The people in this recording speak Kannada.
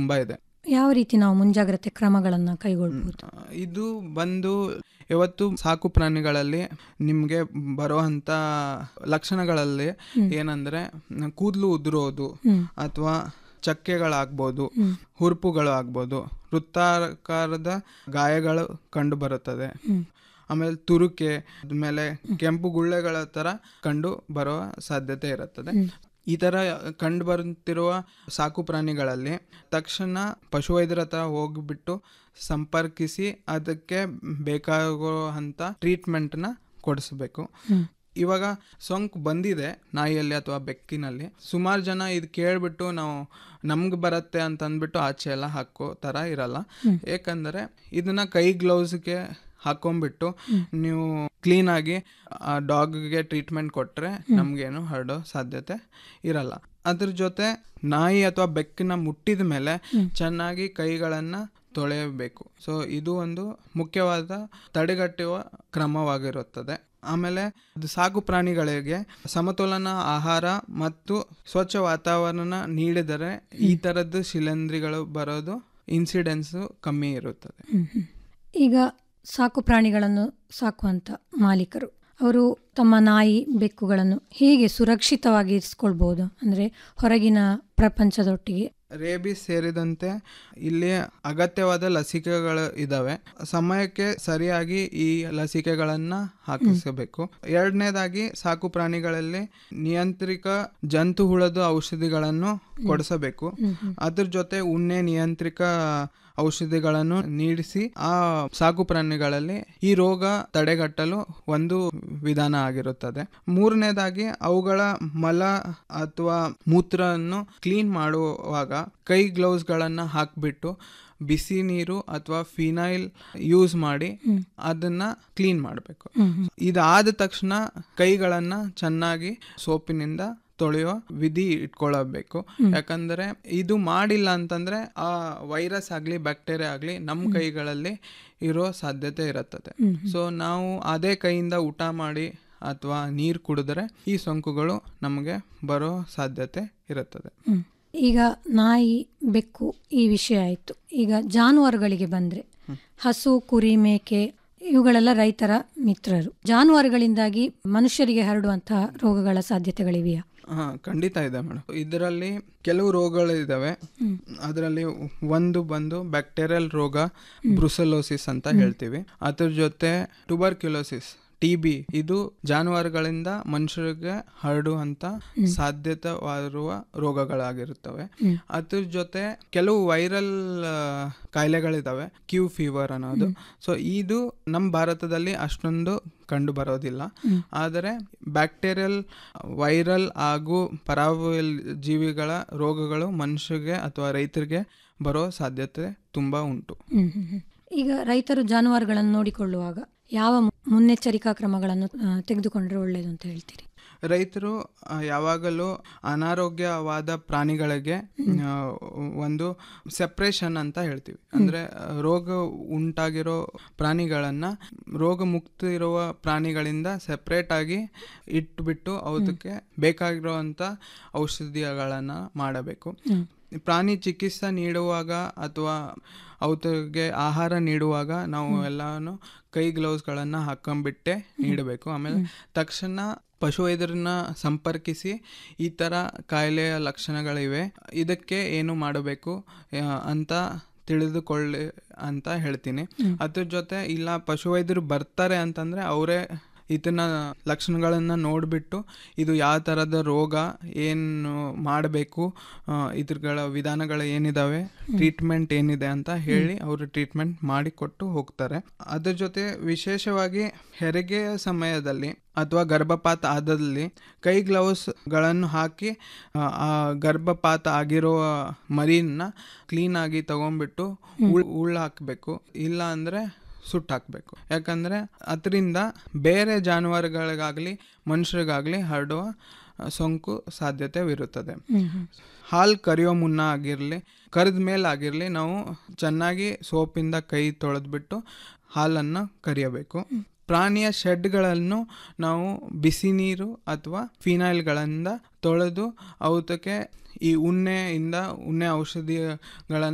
ತುಂಬ ಇದೆ ಯಾವ ರೀತಿ ನಾವು ಮುಂಜಾಗ್ರತೆ ಕ್ರಮಗಳನ್ನು ಕೈಗೊಳ್ಬಹುದು ಆ, ಇದು ಬಂದು ಇವತ್ತು ಸಾಕು ಪ್ರಾಣಿಗಳಲ್ಲಿ ನಿಮಗೆ ಬರುವಂಥ ಲಕ್ಷಣಗಳಲ್ಲಿ ಏನಂದರೆ ಕೂದಲು ಉದುರೋದು ಹ್ಮ್. ಅಥವಾ ಚಕ್ಕೆಗಳಾಗ್ಬೋದು ಹ್ಮ್. ಹುರುಪುಗಳು ಆಗ್ಬೋದು ವೃತ್ತಾಕಾರದ ಗಾಯಗಳು ಕಂಡು ಬರುತ್ತದೆ ಹ್ಮ್. ಆಮೇಲೆ ತುರುಕೆ ಆಮೇಲೆ ಕೆಂಪು ಗುಳ್ಳೆಗಳ ಥರ ಕಂಡು ಬರುವ ಸಾಧ್ಯತೆ ಇರುತ್ತದೆ ಹ್ಮ್. ಈ ಥರ ಕಂಡು ಬರುತ್ತಿರುವ ಸಾಕು ಪ್ರಾಣಿಗಳಲ್ಲಿ ತಕ್ಷಣ ಪಶುವೈದ್ಯರ ಹತ್ರ ಹೋಗಿಬಿಟ್ಟು ಸಂಪರ್ಕಿಸಿ ಅದಕ್ಕೆ ಬೇಕಾಗುವಂಥ ಟ್ರೀಟ್ಮೆಂಟ್ನ ಕೊಡಿಸ್ಬೇಕು ಹ್ಮ್. ಇವಾಗ ಸೋಂಕು ಬಂದಿದೆ ನಾಯಿಯಲ್ಲಿ ಅಥವಾ ಬೆಕ್ಕಿನಲ್ಲಿ ಸುಮಾರು ಜನ ಇದು ಕೇಳ್ಬಿಟ್ಟು ನಾವು ನಮ್ಗೆ ಬರುತ್ತೆ ಅಂತ ಅಂದ್ಬಿಟ್ಟು ಆಚೆ ಎಲ್ಲ ಹಾಕೋ ಥರ ಇರಲ್ಲ ಏಕೆಂದರೆ ಇದನ್ನ ಕೈ ಗ್ಲೌಸ್ಗೆ ಹಾಕೊಂಡ್ಬಿಟ್ಟು ನೀವು ಕ್ಲೀನಾಗಿ ಆ ಡಾಗ್ಗೆ ಟ್ರೀಟ್ಮೆಂಟ್ ಕೊಟ್ಟರೆ ನಮಗೇನು ಹರಡೋ ಸಾಧ್ಯತೆ ಇರಲ್ಲ ಅದ್ರ ಜೊತೆ ನಾಯಿ ಅಥವಾ ಬೆಕ್ಕಿನ ಮುಟ್ಟಿದ ಮೇಲೆ ಚೆನ್ನಾಗಿ ಕೈಗಳನ್ನು ತೊಳೆಯಬೇಕು ಸೊ ಇದು ಒಂದು ಮುಖ್ಯವಾದ ತಡೆಗಟ್ಟುವ ಕ್ರಮವಾಗಿರುತ್ತದೆ ಆಮೇಲೆ ಇದು ಸಾಕು ಪ್ರಾಣಿಗಳಿಗೆ ಸಮತೋಲನ ಆಹಾರ ಮತ್ತು ಸ್ವಚ್ಛ ವಾತಾವರಣ ನೀಡಿದರೆ ಈ ಥರದ್ದು ಶಿಲಂಧ್ರಿಗಳು ಬರೋದು ಇನ್ಸಿಡೆನ್ಸು ಕಮ್ಮಿ ಇರುತ್ತದೆ ಹ್ಮ್, ಹ್ಮ್. ಈಗ ಸಾಕು ಪ್ರಾಣಿಗಳನ್ನು ಸಾಕುವಂತ ಮಾಲೀಕರು ಅವರು ತಮ್ಮ ನಾಯಿ ಬೆಕ್ಕುಗಳನ್ನು ಹೇಗೆ ಸುರಕ್ಷಿತವಾಗಿ ಇರಿಸ್ಕೊಳ್ಬಹುದು ಅಂದ್ರೆ ಹೊರಗಿನ ಪ್ರಪಂಚದೊಟ್ಟಿಗೆ ರೇಬಿಸ್ ಸೇರಿದಂತೆ ಇಲ್ಲಿ ಅಗತ್ಯವಾದ ಲಸಿಕೆಗಳು ಇದಾವೆ ಸಮಯಕ್ಕೆ ಸರಿಯಾಗಿ ಈ ಲಸಿಕೆಗಳನ್ನ ಹಾಕಿಸಬೇಕು ಎರಡನೇದಾಗಿ ಸಾಕು ಪ್ರಾಣಿಗಳಲ್ಲಿ ನಿಯಂತ್ರಿತ ಜಂತು ಹುಳದ ಔಷಧಿಗಳನ್ನು ಕೊಡಿಸಬೇಕು ಅದ್ರ ಜೊತೆ ಉಣ್ಣೆ ನಿಯಂತ್ರಿತ ಔಷಧಿಗಳನ್ನು ನೀಡಿಸಿ ಆ ಸಾಕು ಪ್ರಾಣಿಗಳಲ್ಲಿ ಈ ರೋಗ ತಡೆಗಟ್ಟಲು ಒಂದು ವಿಧಾನ ಆಗಿರುತ್ತದೆ ಮೂರನೇದಾಗಿ ಅವುಗಳ ಮಲ ಅಥವಾ ಮೂತ್ರವನ್ನು ಕ್ಲೀನ್ ಮಾಡುವಾಗ ಕೈ ಗ್ಲೌಸ್ಗಳನ್ನು ಹಾಕಿಬಿಟ್ಟು ಬಿಸಿ ನೀರು ಅಥವಾ ಫಿನೈಲ್ ಯೂಸ್ ಮಾಡಿ ಅದನ್ನ ಕ್ಲೀನ್ ಮಾಡಬೇಕು ಇದಾದ ತಕ್ಷಣ ಕೈಗಳನ್ನು ಚೆನ್ನಾಗಿ ಸೋಪಿನಿಂದ ತೊಳೆಯೋ ವಿಧಿ ಇಟ್ಕೊಳ್ಳಬೇಕು ಯಾಕಂದ್ರೆ ಇದು ಮಾಡಿಲ್ಲ ಅಂತಂದ್ರೆ ಆ ವೈರಸ್ ಆಗಲಿ ಬ್ಯಾಕ್ಟೀರಿಯಾ ಆಗಲಿ ನಮ್ಮ ಕೈಗಳಲ್ಲಿ ಇರೋ ಸಾಧ್ಯತೆ ಇರುತ್ತದೆ ಸೊ ನಾವು ಅದೇ ಕೈಯಿಂದ ಊಟ ಮಾಡಿ ಅಥವಾ ನೀರು ಕುಡಿದ್ರೆ ಈ ಸೋಂಕುಗಳು ನಮಗೆ ಬರೋ ಸಾಧ್ಯತೆ ಇರುತ್ತದೆ ಹ್ಮ್. ಈಗ ನಾಯಿ ಬೆಕ್ಕು ಈ ವಿಷಯ ಆಯಿತು ಈಗ ಜಾನುವಾರುಗಳಿಗೆ ಬಂದ್ರೆ ಹಸು ಕುರಿ ಮೇಕೆ ಇವುಗಳೆಲ್ಲ ರೈತರ ಮಿತ್ರರು ಜಾನುವಾರುಗಳಿಂದಾಗಿ ಮನುಷ್ಯರಿಗೆ ಹರಡುವಂತಹ ರೋಗಗಳ ಸಾಧ್ಯತೆಗಳಿವೆಯಾ ಹಾ ಖಂಡಿತ ಇದೆ ಮೇಡಮ್ ಇದರಲ್ಲಿ ಕೆಲವು ರೋಗಗಳಿದ್ದಾವೆ ಅದರಲ್ಲಿ ಒಂದು ಬಂದು ಬ್ಯಾಕ್ಟೀರಿಯಲ್ ರೋಗ ಬ್ರುಸಲೋಸಿಸ್ ಅಂತ ಹೇಳ್ತೀವಿ ಅದ್ರ ಜೊತೆ ಟ್ಯೂಬರ್ಕ್ಯುಲೋಸಿಸ್ ಟಿ ಬಿ ಇದು ಜಾನುವಾರುಗಳಿಂದ ಮನುಷ್ಯರಿಗೆ ಹರಡುವಂತ ಸಾಧ್ಯತವಿರುವ ರೋಗಗಳಾಗಿರುತ್ತವೆ ಅದ್ರ ಜೊತೆ ಕೆಲವು ವೈರಲ್ ಕಾಯಿಲೆಗಳಿದಾವೆ ಕ್ಯೂ ಫೀವರ್ ಅನ್ನೋದು ಸೊ ಇದು ನಮ್ಮ ಭಾರತದಲ್ಲಿ ಅಷ್ಟೊಂದು ಕಂಡು ಬರೋದಿಲ್ಲ ಆದರೆ ಬ್ಯಾಕ್ಟೀರಿಯಲ್ ವೈರಲ್ ಹಾಗೂ ಪರಾವಲ್ ಜೀವಿಗಳ ರೋಗಗಳು ಮನುಷ್ಯರಿಗೆ ಅಥವಾ ರೈತರಿಗೆ ಬರೋ ಸಾಧ್ಯತೆ ತುಂಬಾ ಉಂಟು ಹ್ಮ್, ಹ್ಮ್, ಹ್ಮ್. ಈಗ ರೈತರು ಜಾನುವಾರುಗಳನ್ನು ನೋಡಿಕೊಳ್ಳುವಾಗ ಯಾವ ಮು- ಮುನ್ನೆಚ್ಚರಿಕಾ ಕ್ರಮಗಳನ್ನು ಆ, ತೆಗೆದುಕೊಂಡ್ರೆ ಒಳ್ಳೆಯದು ಅಂತ ಹೇಳ್ತೀರಿ ರೈತರು ಆ, ಯಾವಾಗಲೂ ಅನಾರೋಗ್ಯವಾದ ಪ್ರಾಣಿಗಳಿಗೆ ಆ, ಒಂದು ಸೆಪ್ರೇಷನ್ ಅಂತ ಹೇಳ್ತೀವಿ ಅಂದ್ರೆ ಆ, ರೋಗ ಉಂಟಾಗಿರೋ ಪ್ರಾಣಿಗಳನ್ನ ರೋಗ ಮುಕ್ತ ಇರುವ ಪ್ರಾಣಿಗಳಿಂದ ಸೆಪ್ರೇಟ್ ಆಗಿ ಇಟ್ಬಿಟ್ಟು ಅದಕ್ಕೆ ಬೇಕಾಗಿರುವಂತ ಔಷಧಿಗಳನ್ನ ಮಾಡಬೇಕು ಪ್ರಾಣಿ ಚಿಕಿತ್ಸೆ ನೀಡುವಾಗ ಅಥವಾ ಅವಕ್ಕೆ ಆಹಾರ ನೀಡುವಾಗ ನಾವು ಎಲ್ಲಾನು ಕೈ ಗ್ಲೌಸ್ಗಳನ್ನು ಹಾಕೊಂಡ್ಬಿಟ್ಟೆ ನೀಡಬೇಕು ಆಮೇಲೆ ತಕ್ಷಣ ಪಶುವೈದ್ಯರನ್ನ ಸಂಪರ್ಕಿಸಿ ಈ ಥರ ಕಾಯಿಲೆಯ ಲಕ್ಷಣಗಳಿವೆ ಇದಕ್ಕೆ ಏನು ಮಾಡಬೇಕು ಆ, ಅಂತ ತಿಳಿದುಕೊಳ್ಳಿ ಅಂತ ಹೇಳ್ತೀನಿ ಅದ್ರ ಜೊತೆ ಇಲ್ಲ ಪಶುವೈದ್ಯರು ಬರ್ತಾರೆ ಅಂತಂದ್ರೆ ಅವರೇ ಇದನ್ನ ಲಕ್ಷಣಗಳನ್ನ ನೋಡಿಬಿಟ್ಟು ಇದು ಯಾವ ಥರದ ರೋಗ ಏನು ಮಾಡಬೇಕು ಇದ್ರಗಳ ವಿಧಾನಗಳು ಏನಿದಾವೆ ಟ್ರೀಟ್ಮೆಂಟ್ ಏನಿದೆ ಅಂತ ಹೇಳಿ ಅವರು ಟ್ರೀಟ್ಮೆಂಟ್ ಮಾಡಿಕೊಟ್ಟು ಹೋಗ್ತಾರೆ ಅದ್ರ ಜೊತೆ ವಿಶೇಷವಾಗಿ ಹೆರಿಗೆಯ ಸಮಯದಲ್ಲಿ ಅಥವಾ ಗರ್ಭಪಾತ ಆದಲ್ಲಿ ಕೈ ಗ್ಲೌಸ್ಗಳನ್ನು ಹಾಕಿ ಆ, ಆ ಗರ್ಭಪಾತ ಆಗಿರೋ ಮರಿನ ಕ್ಲೀನಾಗಿ ತಗೊಂಡ್ಬಿಟ್ಟು ಉಳ್ ಉಳ್ಳು ಹಾಕಬೇಕು ಇಲ್ಲ ಅಂದರೆ ಸುಟ್ಟು ಹಾಕಬೇಕು ಯಾಕಂದರೆ ಅದರಿಂದ ಬೇರೆ ಜಾನುವಾರುಗಳಿಗಾಗಲಿ ಮನುಷ್ಯರಿಗಾಗಲಿ ಹರಡುವ ಆ, ಸೋಂಕು ಸಾಧ್ಯತೆವಿರುತ್ತದೆ ಹಾಲು ಕರಿಯೋ ಮುನ್ನ ಆಗಿರಲಿ ಕರೆದ ಮೇಲೆ ಆಗಿರಲಿ ನಾವು ಚೆನ್ನಾಗಿ ಸೋಪಿಂದ ಕೈ ತೊಳೆದ್ಬಿಟ್ಟು ಹಾಲನ್ನು ಕರಿಯಬೇಕು ಪ್ರಾಣಿಯ ಶೆಡ್ಗಳನ್ನು ನಾವು ಬಿಸಿ ನೀರು ಅಥವಾ ಫಿನೈಲ್ಗಳಿಂದ ತೊಳೆದು ಅವಕ್ಕೆ ಈ ಉಣ್ಣೆಯಿಂದ ಉಣ್ಣೆ ಔಷಧಿಗಳನ್ನು